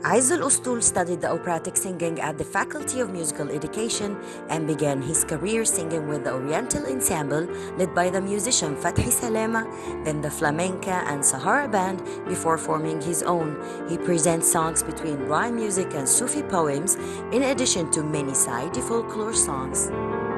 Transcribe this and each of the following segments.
Aiz al-Ustul studied the operatic singing at the Faculty of Musical Education and began his career singing with the Oriental Ensemble led by the musician Fathi Salama, then the Flamenca and Sahara Band before forming his own. He presents songs between rhyme music and Sufi poems in addition to many Saidi folklore songs.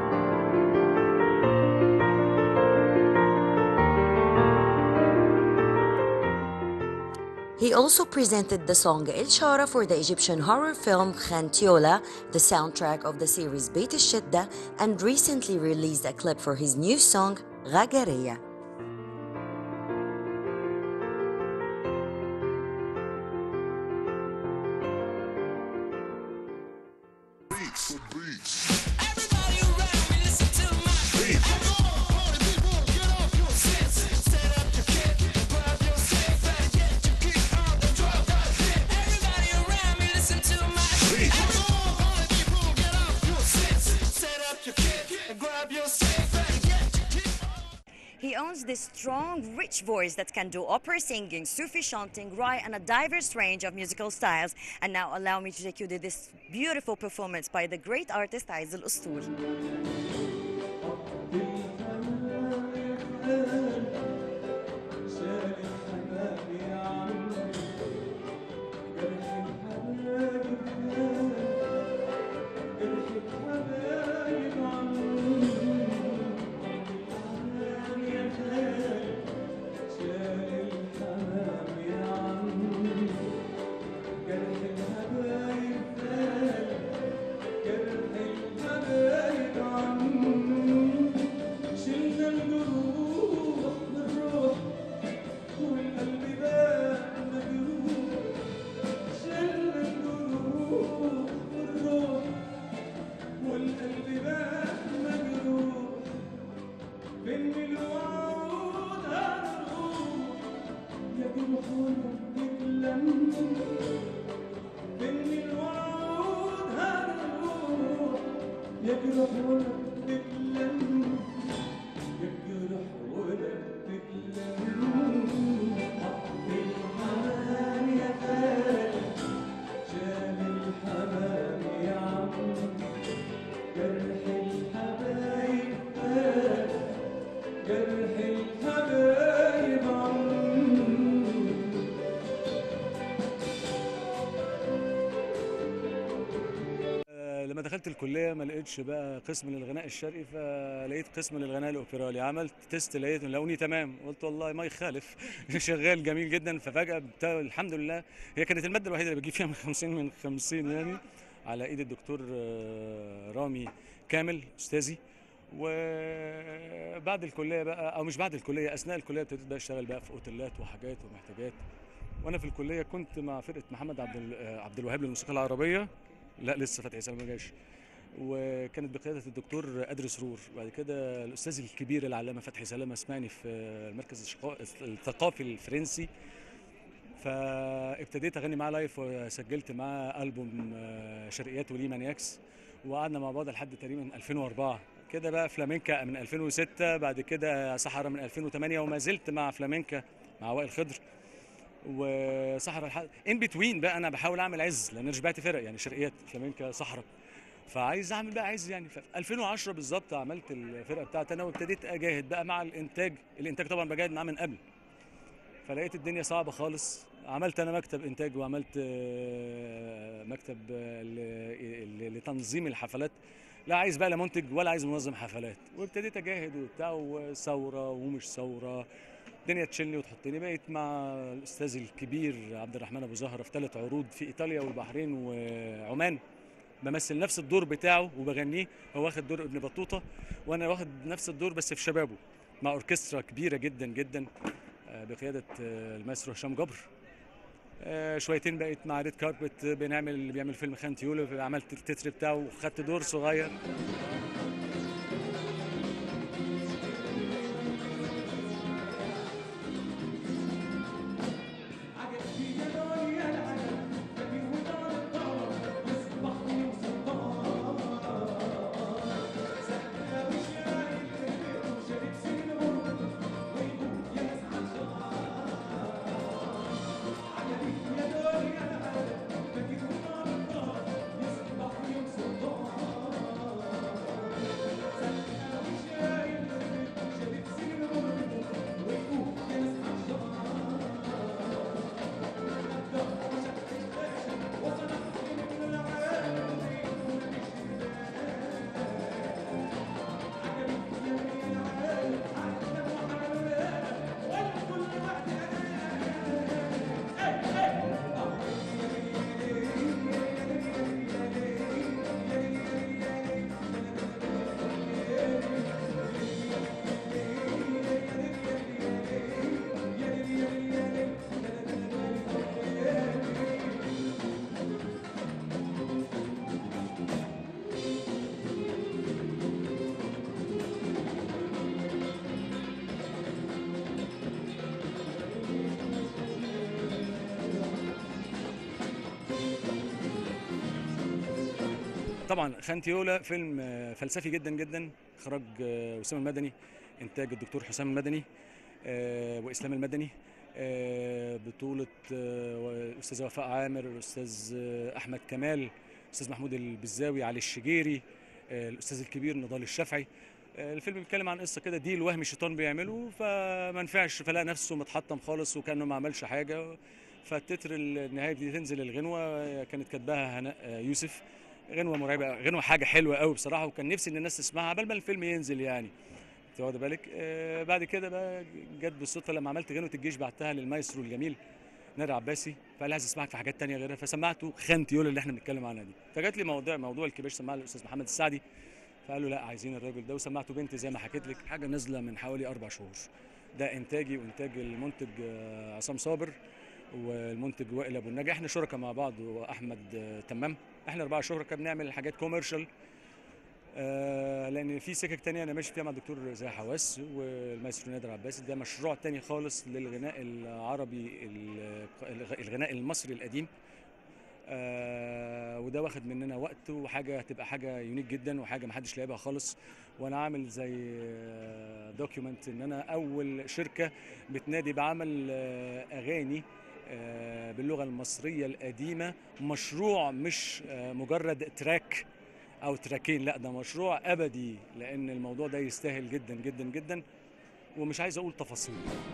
He also presented the song El Shara for the Egyptian horror film Khantiola, the soundtrack of the series Beit Shidda, and recently released a clip for his new song Ghagariya. Everybody around me, listen to my beat. Come on, party people, get off your senses. Set up your kit, grab your safe, and get your geek on the drop that hit. Everybody around me, listen to my beat. Come on, party people, get off your senses. Set up your kit, and grab your safe, and get your geek on. He owns this strong, rich voice that can do opera singing, Sufi chanting, Rai, and a diverse range of musical styles. And now allow me to take you to this beautiful performance by the great artist Aiz al-Ustul. يجرح ولا تتلم يجرح ولا تتلم حط الحمام يا خالد شال الحمام يا عم جرح الحبايب فات جرح الحبايب عم آه، لما دخلت الكليه ما لقيتش بقى قسم للغناء الشرقي فلقيت قسم للغناء الاوبرالي عملت تيست لقيت لقوني تمام قلت والله ما يخالف شغال جميل جدا ففجاه بتا... الحمد لله هي كانت الماده الوحيده اللي بجيب فيها من 50 من 50 يعني على ايد الدكتور آه، رامي كامل استاذي وبعد الكليه بقى او مش بعد الكليه اثناء الكليه ابتديت بقى اشتغل بقى في اوتيلات وحاجات ومحتاجات وانا في الكليه كنت مع فرقه محمد عبد ال- آه، عبد الوهاب للموسيقى العربيه لا لسه فتحي سلام ما جاش وكانت بقياده الدكتور قدر سرور بعد كده الاستاذ الكبير العلامه فتحي سلامه سمعني في المركز الشقا- الثقافي الفرنسي فابتديت اغني معاه لايف وسجلت معاه البوم آه، شرقيات ولي مانياكس وقعدنا مع بعض لحد تقريبا 2004 كده بقى فلامينكا من 2006 بعد كده صحراء من 2008 وما زلت مع فلامينكا مع وائل خضر وصحراء الحق ان بتوين بقى انا بحاول اعمل عز لان انا شبعت فرق يعني شرقيات فلامينكا صحراء فعايز اعمل بقى عز يعني في 2010 بالظبط عملت الفرقه بتاعتي انا وابتديت اجاهد بقى مع الانتاج الانتاج طبعا بجاهد معاه من قبل فلقيت الدنيا صعبه خالص عملت انا مكتب انتاج وعملت آه، مكتب آه، ل- ل- لتنظيم الحفلات لا عايز بقى لا منتج ولا عايز منظم حفلات وابتديت اجاهد وبتاع وثوره ومش ثوره الدنيا تشيلني وتحطني بقيت مع الاستاذ الكبير عبد الرحمن ابو زهره في ثلاث عروض في ايطاليا والبحرين وعمان بمثل نفس الدور بتاعه وبغنيه هو واخد دور ابن بطوطه وانا واخد نفس الدور بس في شبابه مع اوركسترا كبيره جدا جدا آه، بقياده آه، المايسترو هشام جبر آه، شويتين بقيت مع ريد كاربت بنعمل اللي بيعمل فيلم خانتي يولو عملت التتر بتاعه وخدت دور صغير طبعا خانتيولا فيلم آه، فلسفي جدا جدا اخراج آه، وسام المدني انتاج الدكتور حسام المدني آه، واسلام المدني آه، بطولة آه، الأستاذ وفاء عامر الأستاذ آه، أحمد كمال الأستاذ محمود البزاوي علي الشجيري آه، الأستاذ الكبير نضال الشافعي آه، الفيلم بيتكلم عن قصة كده دي الوهم الشيطان بيعمله فما نفعش فلقى نفسه متحطم خالص وكأنه ما عملش حاجة فالتتر النهاية دي تنزل الغنوة آه، كانت كاتباها هناء آه، يوسف غنوة مرعبة غنوة حاجة حلوة قوي بصراحة وكان نفسي إن الناس تسمعها قبل ما الفيلم ينزل يعني انت واخد بالك آه بعد كده بقى جت بالصدفه لما عملت غنوه الجيش بعتها للمايسترو الجميل نادر عباسي فقال لي عايز اسمعك في حاجات تانية غيرها فسمعته خانتيول اللي احنا بنتكلم عنها دي فجات لي موضوع موضوع الكباش سمعها للاستاذ محمد السعدي فقال له لا عايزين الراجل ده وسمعته بنتي زي ما حكيت لك حاجه نازله من حوالي اربع شهور ده انتاجي وانتاج المنتج آه، عصام صابر والمنتج وائل ابو النجا احنا شركاء مع بعض واحمد آه، تمام احنا اربعه شركاء بنعمل حاجات كوميرشال آه، لان في سكك تانية انا ماشي فيها مع الدكتور زي حواس والمايسترو نادر عباس ده مشروع تاني خالص للغناء العربي ال- الغ- الغناء المصري القديم آه وده واخد مننا وقت وحاجه هتبقى حاجه يونيك جدا وحاجه ما حدش لاقيها خالص وانا عامل زي دوكيومنت ان انا اول شركه بتنادي بعمل آه اغاني آه باللغه المصريه القديمه مشروع مش آه مجرد تراك او تراكين لا ده مشروع ابدي لان الموضوع ده يستاهل جدا جدا جدا ومش عايز اقول تفاصيل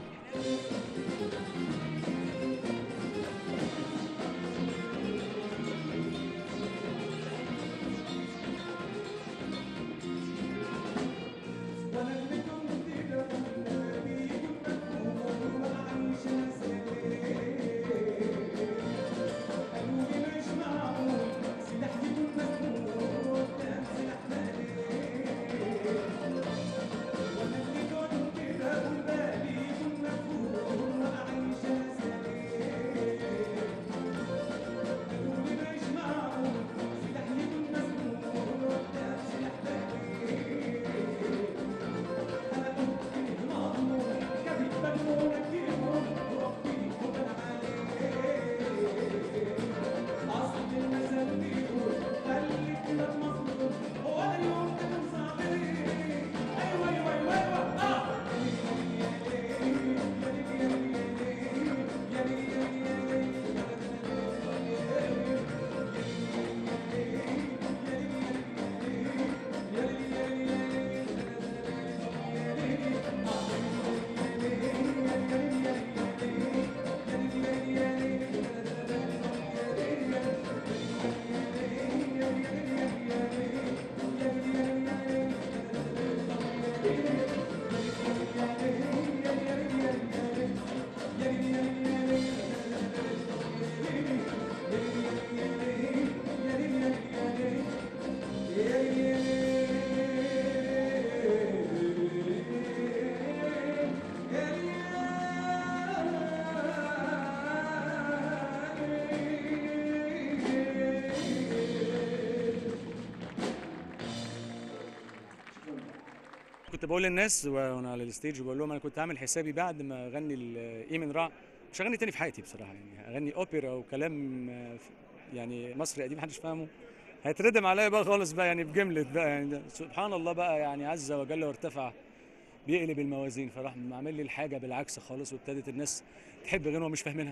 كنت بقول للناس وانا على الستيج بقول لهم انا كنت عامل حسابي بعد ما اغني ال- ايه من رع مش هغني تاني في حياتي بصراحه يعني اغني اوبرا وكلام آه، يعني مصري قديم محدش فاهمه هيتردم عليا بقى خالص بقى يعني بجملة بقى يعني ده سبحان الله بقى يعني عز وجل وارتفع بيقلب الموازين فراح عامل لي الحاجه بالعكس خالص وابتدت الناس تحب غنوه مش فاهمينها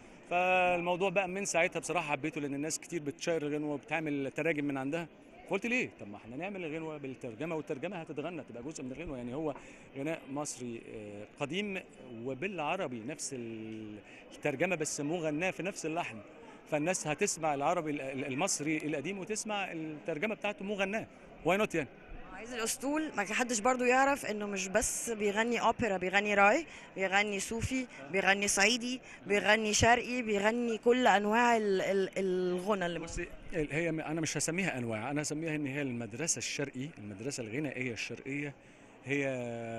فالموضوع بقى من ساعتها بصراحه حبيته لان الناس كتير بتشير الغنوه وبتعمل تراجم من عندها فقلت ليه طب ما احنا نعمل الغنوه بالترجمه والترجمه هتتغنى تبقى جزء من الغنوه يعني هو غناء مصري آه، قديم وبالعربي نفس ال- الترجمه بس مغناه في نفس اللحن فالناس هتسمع العربي ال- ال- المصري القديم وتسمع الترجمه بتاعته مغناه واي نوت يعني عايز الاسطول ما حدش برضو يعرف انه مش بس بيغني اوبرا بيغني راي بيغني صوفي بيغني صعيدي بيغني شرقي بيغني كل انواع ال- ال- الغنى اللي بصي ال- هي م- انا مش هسميها انواع انا هسميها ان هي المدرسه الشرقي المدرسه الغنائيه الشرقيه هي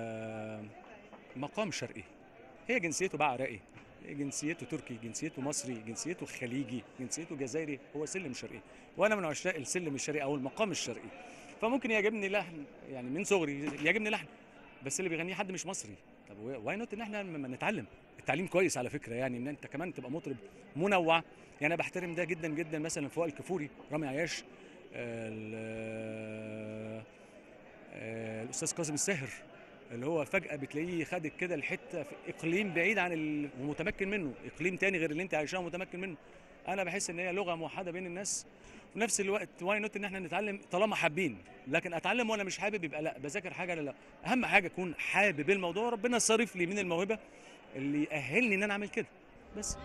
مقام شرقي هي جنسيته بقى عراقي هي جنسيته تركي جنسيته مصري جنسيته خليجي جنسيته جزائري هو سلم شرقي وانا من عشاق السلم الشرقي او المقام الشرقي فممكن يعجبني لحن يعني من صغري يعجبني لحن بس اللي بيغنيه حد مش مصري طب واي نوت ان احنا ما نتعلم التعليم كويس على فكره يعني ان انت كمان تبقى مطرب منوع يعني انا بحترم ده جدا جدا مثلا فؤاد الكفوري رامي عياش ال- آه، الاستاذ كاظم الساهر اللي هو فجاه بتلاقيه خدك كده الحته في اقليم بعيد عن ال... ومتمكن منه اقليم تاني غير اللي انت عايشاه ومتمكن منه انا بحس ان هي لغه موحده بين الناس وفي نفس الوقت واي نوت ان احنا نتعلم طالما حابين لكن اتعلم وانا مش حابب يبقى لا بذاكر حاجه لا, لا اهم حاجه اكون حابب الموضوع ربنا صارف لي من الموهبه اللي يأهلني ان انا اعمل كده بس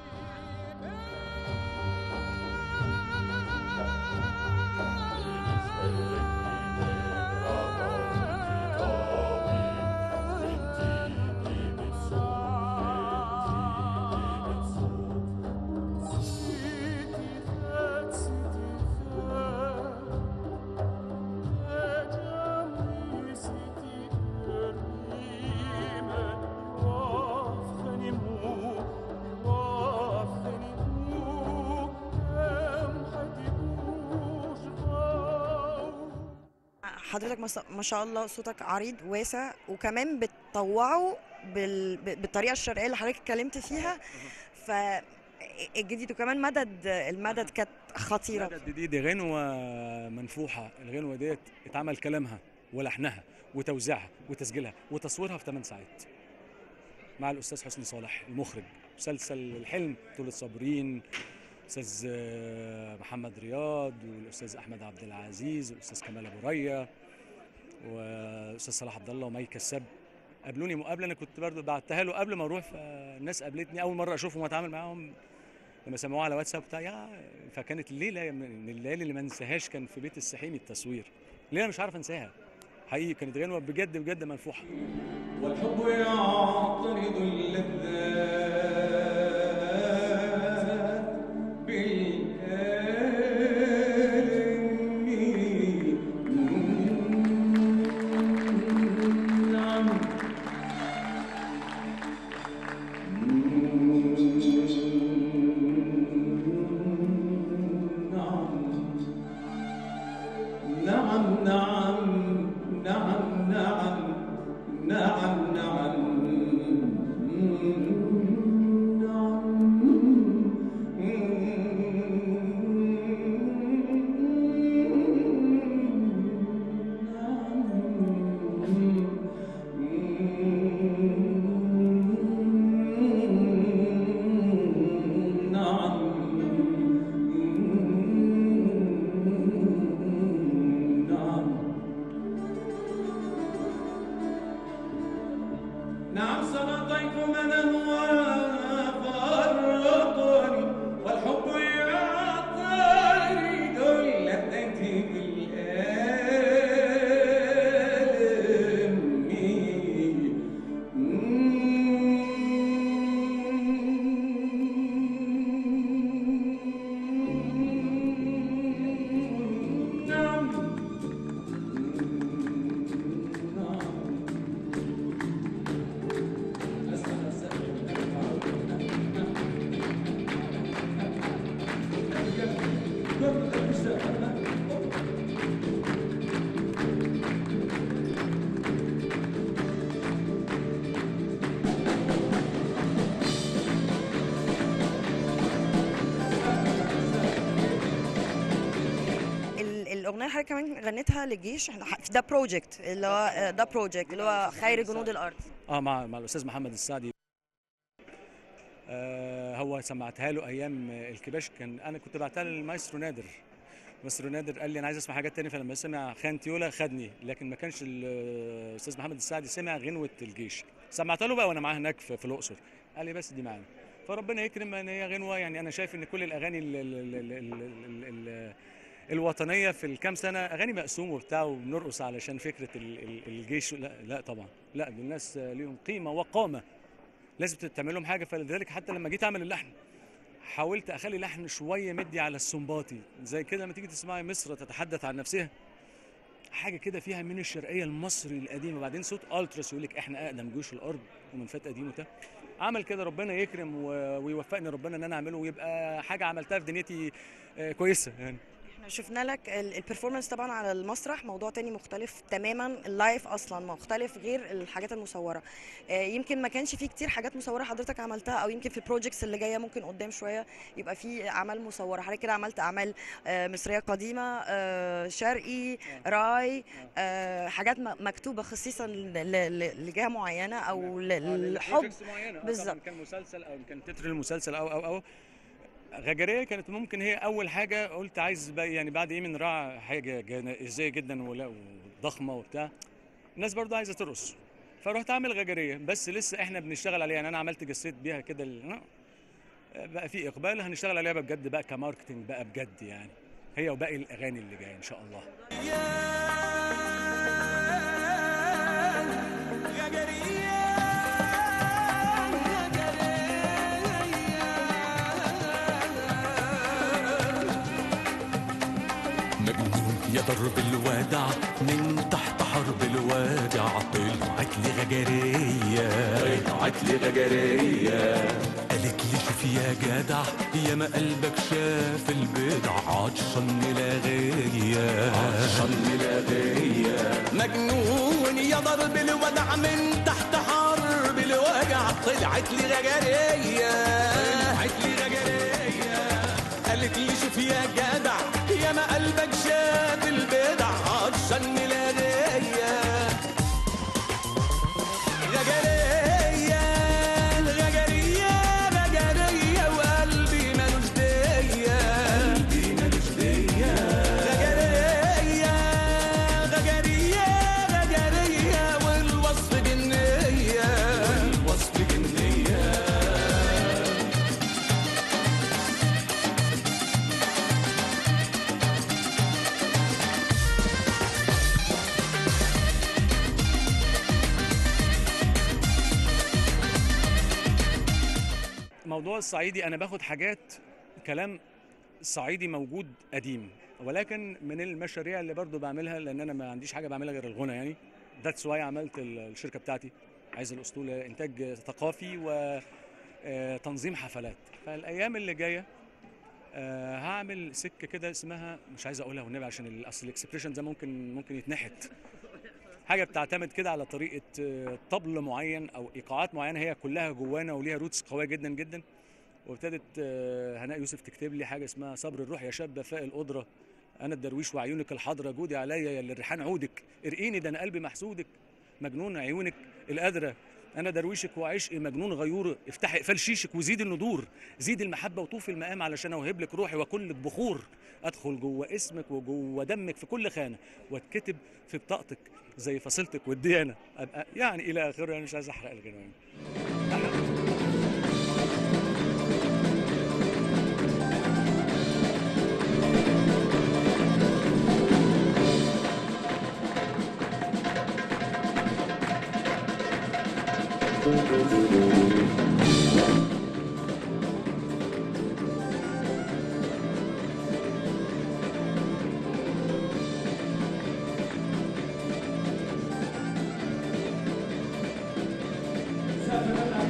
حضرتك ما ص- ما شاء الله صوتك عريض واسع وكمان بتطوعه بال... ب- بالطريقه الشرقيه اللي حضرتك اتكلمت فيها ف الجديد وكمان مدد المدد كانت خطيره مدد دي دي غنوة منفوحة الغنوة ديت اتعمل كلامها ولحنها وتوزيعها وتسجيلها وتصويرها في 8 ساعات مع الأستاذ حسني صالح المخرج مسلسل الحلم طولة صابرين أستاذ آه، محمد رياض والأستاذ أحمد عبد العزيز والأستاذ كمال أبو ريا والأستاذ صلاح عبد الله ومي كساب قابلوني مقابلة أنا كنت برضه بعتها له قبل ما أروح فالناس قابلتني أول مرة أشوفهم وأتعامل معاهم لما سمعوها على واتساب بتاع يا فكانت الليله من الليالي اللي ما انساهاش كان في بيت السحيمي التصوير ليله مش عارف انساها حقيقي كانت غنوه بجد بجد منفوحه والحب يعترض اللذات بالآلم نعم نعم نعم نعم نعم نعم نعم نعم نعم سنطيت من هو فرقني والحب يعترض اللذة بالآلم نعم نعم ال- الاغنيه اللي حضرتك كمان غنيتها للجيش احنا ح- ده بروجكت اللي هو ده بروجكت اللي هو خير جنود الارض اه مع مع الاستاذ محمد السعدي آه هو سمعتها له ايام الكباش كان انا كنت بعتها للمايسترو نادر مايسترو نادر قال لي انا عايز اسمع حاجات تانية فلما سمع خان تيولا خدني لكن ما كانش الاستاذ محمد السعدي سمع غنوه الجيش سمعتها له بقى وانا معاه هناك في, في الاقصر قال لي بس دي معانا فربنا يكرم ان هي غنوه يعني انا شايف ان كل الاغاني ال ال ال ال ال ال ال الوطنيه في الكام سنه اغاني مقسوم وبتاع وبنرقص علشان فكره ال- ال- الجيش لا لا طبعا لا دول الناس ليهم قيمه وقامه لازم تعمل لهم حاجه فلذلك حتى لما جيت اعمل اللحن حاولت اخلي لحن شويه مدي على السنباطي زي كده لما تيجي تسمعي مصر تتحدث عن نفسها حاجه كده فيها من الشرقيه المصري القديم وبعدين صوت التراس يقول لك احنا اقدم جيوش الارض ومن فات قديم وبتاع عمل كده ربنا يكرم و- ويوفقني ربنا ان انا اعمله ويبقى حاجه عملتها في دنيتي آه، كويسه يعني احنا شفنا لك ال- البرفورمانس طبعا على المسرح موضوع تاني مختلف تماما اللايف اصلا مختلف غير الحاجات المصوره آه، يمكن ما كانش فيه كتير حاجات مصوره حضرتك عملتها او يمكن في البروجكتس اللي جايه ممكن قدام شويه يبقى في اعمال مصوره حضرتك كده عملت اعمال آه، مصريه قديمه آه، شرقي راي آه، حاجات م- مكتوبه خصيصا ل- ل- لجهه معينه او ل- للحب بالظبط. بالظبط كان مسلسل او كان تتر المسلسل او او او غجريه كانت ممكن هي اول حاجه قلت عايز بقى يعني بعد ايه من راعي حاجه جنائزيه جدا ولا وضخمه وبتاع الناس برضه عايزه ترقص فرحت اعمل غجريه بس لسه احنا بنشتغل عليها يعني انا عملت جسيت بيها كده ال- بقى في اقبال هنشتغل عليها بقى بجد بقى كماركتنج بقى بجد يعني هي وباقي الاغاني اللي جايه ان شاء الله مجنون يا درب الوادع من تحت حرب الوادع طلعت لي غجرية طلعت لي غجرية قالت لي شوف يا جدع يا ما قلبك شاف البدع عطشان ملاغية عطشان ملاغية مجنون يا ضرب الودع من تحت حرب الوجع طلعت لي غجرية طلعت لي غجرية قالت لي شوف يا جدع يا ما قلبك شاف البدع عطشان ميلادية غجرية الغجرية غجرية وقلبي ملوش دية قلبي ملوش دية غجرية غجرية غجرية والوصف جنية والوصف جنية موضوع الصعيدي انا باخد حاجات كلام صعيدي موجود قديم ولكن من المشاريع اللي برضو بعملها لان انا ما عنديش حاجه بعملها غير الغنى يعني ذاتس واي عملت ال- الشركه بتاعتي عايز الاسطوله انتاج ثقافي وتنظيم حفلات فالايام اللي جايه آه، هعمل سكه كده اسمها مش عايز اقولها والنبي عشان ال- اصل الاكسبريشن ده ممكن ممكن يتنحت حاجه بتعتمد كده على طريقه آه، طبل معين او ايقاعات معينه هي كلها جوانا وليها روتس قويه جدا جدا وابتدت آه، هناء يوسف تكتب لي حاجه اسمها صبر الروح يا شاب فاء القدره انا الدرويش وعيونك الحضره جودي عليا يا اللي الريحان عودك ارقيني ده انا قلبي محسودك مجنون عيونك القادره انا درويشك وعشقي مجنون غيور افتحي اقفال شيشك وزيد الندور زيد المحبه وطوف المقام علشان اوهب لك روحي واكون لك بخور ادخل جوه اسمك وجوه دمك في كل خانه واتكتب في بطاقتك زي فصيلتك والديانه ابقى يعني الى اخره يعني مش عايز احرق الغنوه سقف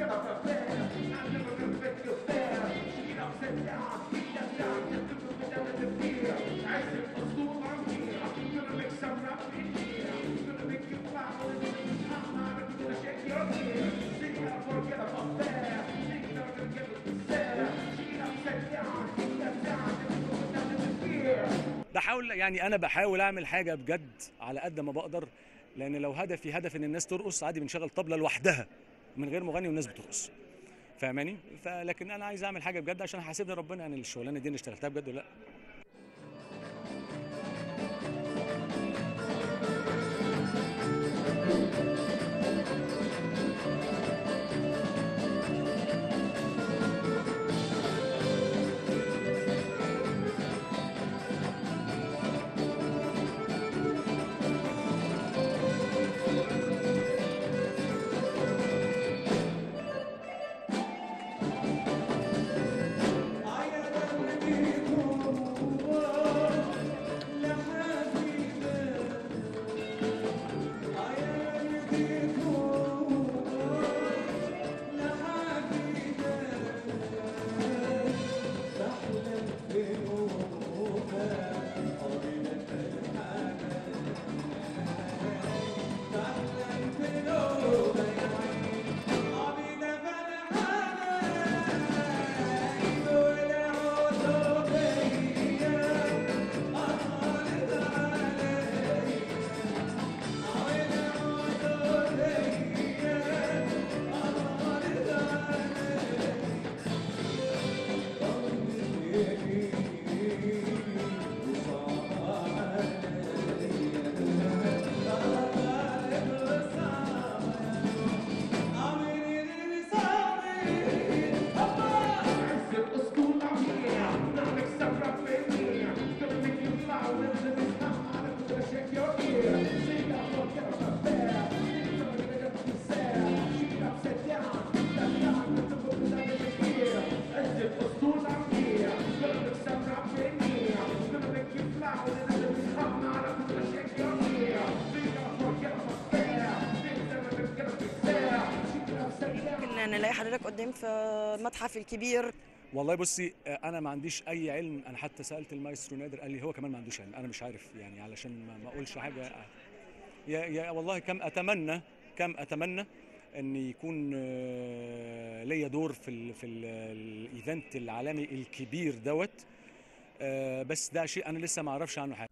بحاول يعني انا بحاول اعمل حاجه بجد على قد ما بقدر لان لو هدفي هدف ان الناس ترقص عادي بنشغل طبله لوحدها من غير مغني والناس بترقص فاهماني فلكن انا عايز اعمل حاجه بجد عشان حاسبني ربنا يعني الشغلانه دي انا اشتغلتها بجد ولا لا ممكن نلاقي حضرتك قدام في متحف الكبير والله بصي آه، انا ما عنديش اي علم انا حتى سالت المايسترو نادر قال لي هو كمان ما عندوش علم انا مش عارف يعني علشان ما- ما اقولش حاجه يا يا والله كم اتمنى كم اتمنى ان يكون آه، ليا دور في ال في ال- الايفنت العالمي الكبير دوت آه، بس ده شيء انا لسه ما اعرفش عنه حاجه